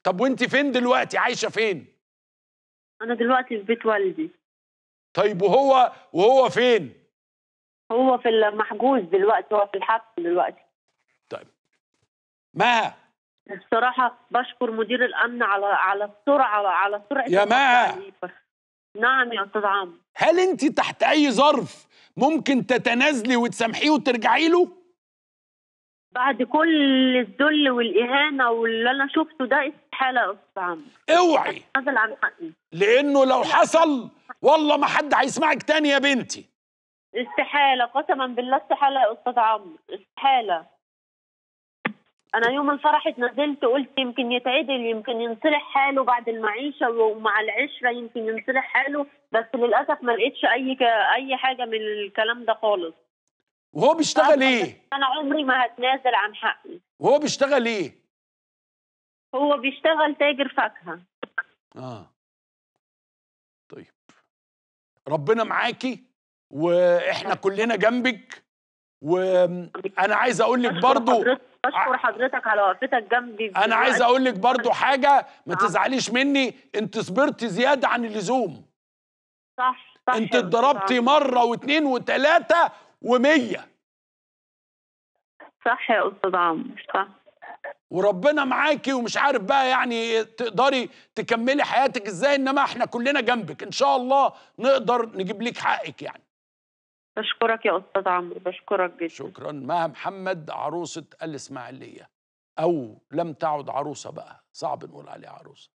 طب وانت فين دلوقتي عايشه فين انا دلوقتي في بيت والدي طيب وهو وهو فين هو في المحجوز دلوقتي هو في الحبس دلوقتي طيب مها الصراحة بشكر مدير الأمن على على السرعة على سرعة يا القبض مها. عليه. نعم يا أستاذ عمرو هل انت تحت اي ظرف ممكن تتنازلي وتسامحيه وترجعي له بعد كل الذل والإهانة واللي أنا شفته ده استحالة يا أستاذ عمرو اوعي نزل عن حقي لانه لو حصل والله ما حد هيسمعك تاني يا بنتي استحالة قسما بالله استحالة يا أستاذ عمرو استحالة أنا يوم الفرح اتنزلت قلت يمكن يتعدل يمكن ينصلح حاله بعد المعيشة ومع العشرة يمكن ينصلح حاله بس للأسف ما لقيتش أي ك... أي حاجة من الكلام ده خالص وهو بيشتغل ايه أنا عمري ما هتنازل عن حقي وهو بيشتغل ايه هو بيشتغل تاجر فاكهة اه طيب ربنا معاكي واحنا كلنا جنبك وانا عايز اقول لك بشكر برضو حضرتك بشكر حضرتك على وقفتك جنبي انا عايز دلوقتي. اقول لك برضو حاجه ما نعم. تزعليش مني انت صبرتي زياده عن اللزوم صح صح انت يا أستاذ اتضربتي عمرو. مره واثنين وثلاثه ومية صح يا أستاذ عمرو صح وربنا معاكي ومش عارف بقى يعني تقدري تكملي حياتك ازاي انما احنا كلنا جنبك ان شاء الله نقدر نجيب لك حقك يعني بشكرك يا أستاذ عمرو بشكرك جدا شكرا مها محمد عروسة الإسماعيلية أو لم تعد عروسة بقى صعب نقول عليها عروسة